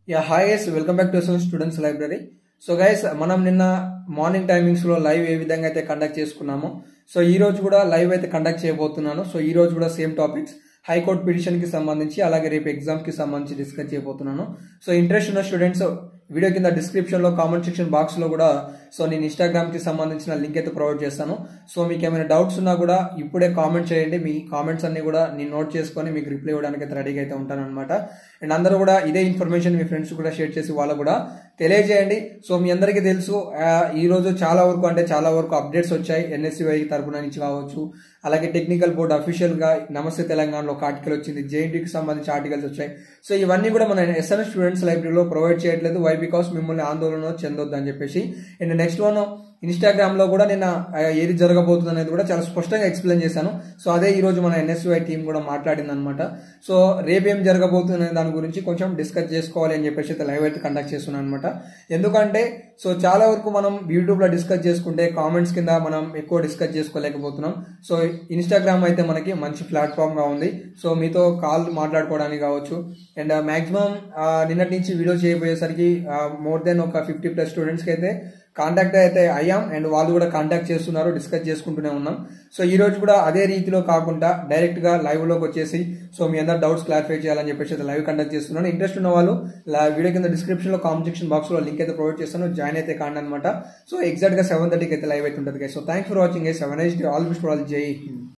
yeah hi guys welcome back to SL students library so guys మనం నిన్న morning timings లో live ఏ విధంగా అయితే కండక్ట్ చేసుకున్నామో సో ఈ రోజు కూడా లైవ్ అయితే కండక్ట్ చేయబోతున్నాను సో ఈ రోజు కూడా సేమ్ టాపిక్స్ హైకోర్టు పిటిషన్ కి సంబంధించి అలాగే రేపు ఎగ్జామ్ కి సంబంధించి డిస్కస్ చేయబోతున్నాను సో ఇంట్రెస్ట్ ఉన్న స్టూడెంట్స్ వీడియో కింద డిస్క్రిప్షన్ లో కామెంట్ సెక్షన్ బాక్స్ లో కూడా సో నేను ఇన్స్టాగ్రామ్ కి సంబంధించిన లింక్ అయితే ప్రొవైడ్ చేస్తాను సో మీకు ఏమైనా డౌట్స్ ఉన్నా కూడా ఇప్పుడే కామెంట్ చేయండి మీ కామెంట్స్ అన్ని కూడా నేను నోట్ చేసుకొని మీకు రిప్లై ఇవ్వడానికి అయితే రెడీగా అయితే ఉంటాను అనమాట అండ్ అందరూ కూడా ఇదే ఇన్ఫర్మేషన్ మీ ఫ్రెండ్స్ కూడా షేర్ చేసి వాళ్ళకు కూడా తెలియజేయండి సో మీ అందరికీ తెలుసు ఆ, ఈ రోజు చాలా వరకు అంటే చాలా వరకు అప్డేట్స్ వచ్చాయి ఎన్ఎస్సివై తరపున నుంచి కావచ్చు అలాగే టెక్నికల్ బోర్డ్ అఫీషియల్ గా నమస్తే తెలంగాణలో ఒక ఆర్టికల్ వచ్చింది జేఎన్టీకి సంబంధించి ఆర్టికల్స్ వచ్చాయి సో ఇవన్నీ కూడా మన ఎస్ఎన్ స్టూడెంట్స్ లైబ్రరీలో ప్రొవైడ్ చేయట్లేదు వై బికాస్ మిమ్మల్ని ఆందోళన చెందొద్దు అని చెప్పేసి అండ్ నెక్స్ట్ వన్ ఇన్స్టాగ్రామ్ లో కూడా నేను ఆ, ఏది జరగబోతుంది అనేది కూడా చాలా స్పష్టంగా ఎక్స్ప్లెయిన్ చేశాను సో అదే ఈ రోజు మన ఎన్ఎస్యుఐ టీం కూడా మాట్లాడింది అనమాట సో రేపు ఏం జరగబోతుంది అనే దాని గురించి కొంచెం డిస్కస్ చేసుకోవాలి అని చెప్పేసి అయితే లైవ్ అయితే కండక్ట్ చేస్తున్నాను అనమాట ఎందుకంటే సో చాలా వరకు మనం యూట్యూబ్ లో డిస్కస్ చేసుకుంటే కామెంట్స్ కింద మనం ఎక్కువ డిస్కస్ చేసుకోలేకపోతున్నాం సో ఇన్స్టాగ్రామ్ అయితే మనకి మంచి ప్లాట్ఫామ్ గా ఉంది సో మీతో కాల్ మాట్లాడుకోవడానికి కావచ్చు అండ్ మాక్సిమం నిన్నటి నుంచి వీడియో చేయబోయేసరికి మోర్ దెన్ ఒక ఫిఫ్టీ ప్లస్ స్టూడెంట్స్ కి అయితే కాంటాక్ట్ అయితే అయ్యాం అండ్ వాళ్ళు కూడా కాంటాక్ట్ చేస్తున్నారు డిస్కస్ చేసుకుంటూనే ఉన్నాం సో ఈ రోజు కూడా అదే రీతిలో కాకుండా డైరెక్ట్ గా లైవ్ లోకి వచ్చేసి సో మీ అందరు డౌట్స్ క్లారిఫై చేయాలని చెప్పేసి అయితే లైవ్ కండక్ట్ చేస్తున్నాను ఇంట్రెస్ట్ ఉన్న వాళ్ళు లా- వీడియో కింద డిస్క్రిప్షన్ లో కామెంట్ సెక్షన్ బాక్స్ లో లింక్ అయితే ప్రొవైడ్ చేస్తాను జాయిన్ అయితే కాండి అనమాట సో ఎగ్జాక్ట్ గా సెవెన్ థర్టీకి అయితే లైవ్ అయితే ఉంటుంది so thanks for watching seven eight all best all Jai Hind